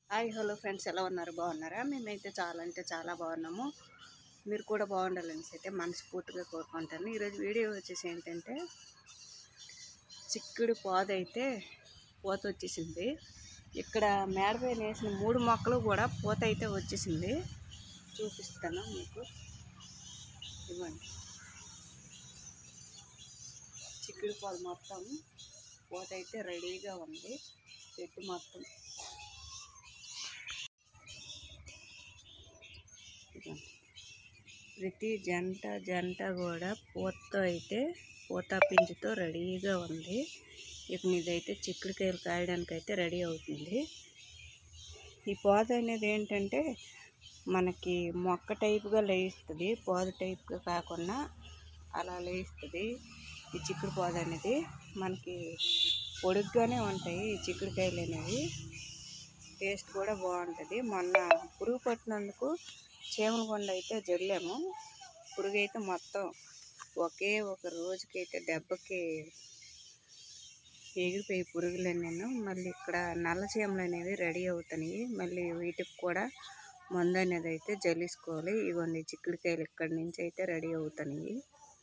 Hi hello friends ఎలా ఉన్నారు బాగున్నారా మేమైతే చాలా అంటే చాలా బాగున్నాము మీరు కూడా బాగుండాలని అయితే మనస్ఫూర్తిగా కోరుకుంటాను ఈరోజు వీడియో వచ్చేసి ఏంటంటే చిక్కుడు పాదు అయితే పూత వచ్చేసింది ఇక్కడ మేడపై వేసిన మూడు మొక్కలు కూడా పూత అయితే వచ్చేసింది చూపిస్తాను మీకు ఇవ్వండి చిక్కుడు పాలు మొత్తం పూత అయితే రెడీగా ఉంది చెట్టు మొత్తం ఇదిగోండి. ప్రతి జంట జంట కూడా పూతతో అయితే పూత పింజుతో రెడీగా ఉంది ఇక మీదైతే చిక్కుడుకాయలు కాయడానికి అయితే రెడీ అవుతుంది ఈ పోద అనేది ఏంటంటే మనకి మొక్క టైపుగా లేయిస్తుంది పోద టైప్గా కాకుండా అలా లేయిస్తుంది ఈ చిక్కుడు పోద అనేది మనకి పొడుగ్గానే ఉంటాయి ఈ చిక్కుడుకాయలు అనేవి టేస్ట్ కూడా బాగుంటుంది మొన్న పురుగు పట్టినందుకు చీమల కొండ అయితే జల్లాము పురుగు అయితే మొత్తం ఒకే ఒక రోజుకైతే దెబ్బకి ఎగిరిపోయి పురుగులు నేను మళ్ళీ ఇక్కడ నల్ల చీమలు అనేవి రెడీ అవుతున్నాయి మళ్ళీ వీటికి కూడా మందు అనేది అయితే జల్లించుకోవాలి ఇవన్నీ చిక్కుడుకాయలు ఇక్కడి నుంచి అయితే రెడీ అవుతున్నాయి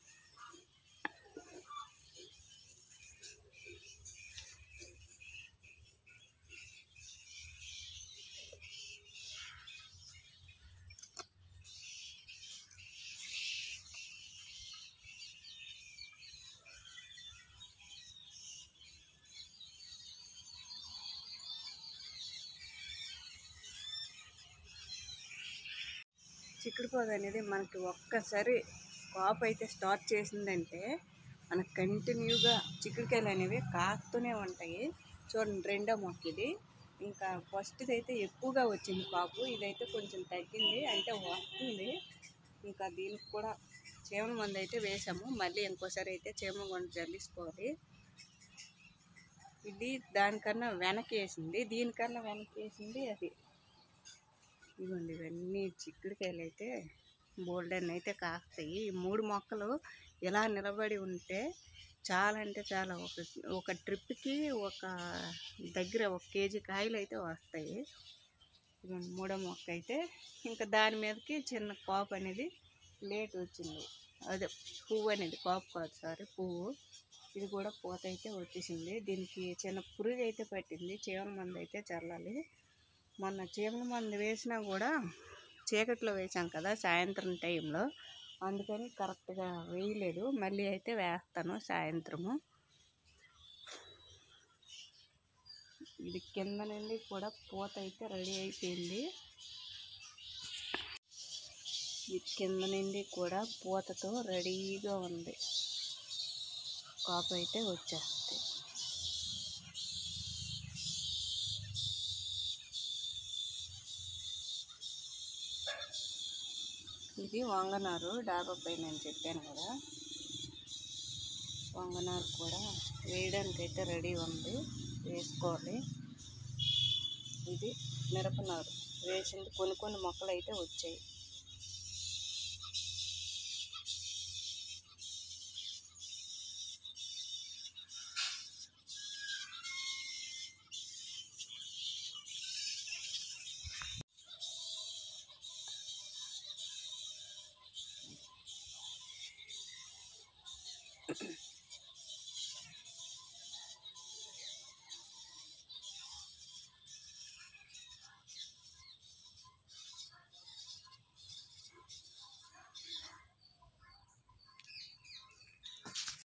చిక్కుడు పొద అనేది మనకి ఒక్కసారి కాపు అయితే స్టార్ట్ చేసిందంటే మనకు కంటిన్యూగా చిక్కుడుకాయలు అనేవి కాస్తూనే ఉంటాయి చూడండి రెండో మొక్క ఇది ఇంకా ఫస్ట్ది అయితే ఎక్కువగా వచ్చింది కాపు ఇదైతే కొంచెం తగ్గింది అంటే వస్తుంది ఇంకా దీనికి కూడా చీమల మందు అయితే వేసాము మళ్ళీ ఇంకోసారి అయితే చీమల మందు జల్లించుకోవాలి ఇది దానికన్నా వెనక్కి వేసింది దీనికన్నా వెనక్కి వేసింది అది ఇదిగోండి ఇవన్నీ చిక్కుడుకాయలు అయితే బోల్డెన్ అయితే కాస్తాయి ఈ మూడు మొక్కలు ఇలా నిలబడి ఉంటే చాలా అంటే చాలా ఒక ఒక ట్రిప్కి ఒక దగ్గర ఒక కేజీ కాయలు అయితే వస్తాయి ఇదిగోండి మూడో మొక్క అయితే ఇంకా దాని మీదకి చిన్న కాపు అనేది లేట్ వచ్చింది అదే పువ్వు అనేది కాపు కాదు సారీ పువ్వు ఇది కూడా పూత అయితే వచ్చేసింది దీనికి చిన్న పురుగు అయితే పట్టింది చీమల మందు అయితే చల్లాలి మొన్న చీమల మందు వేసినా కూడా చీకట్లో వేసాం కదా సాయంత్రం టైంలో అందుకని కరెక్ట్గా వేయలేదు మళ్ళీ అయితే వేస్తాను సాయంత్రము ఇది కింద నుండి కూడా పూత అయితే రెడీ అయిపోయింది ఈ కింద నుండి కూడా పూతతో రెడీగా ఉంది కాపు అయితే వచ్చేస్తుంది ఇది వంగనారు డాబా పైన నేను చెప్పాను కదా వంగనారు కూడా వేయడానికి అయితే రెడీ ఉంది వేసుకోవాలి ఇది మిరపనారు వేసింది కొన్ని కొన్ని మొక్కలు అయితే వచ్చాయి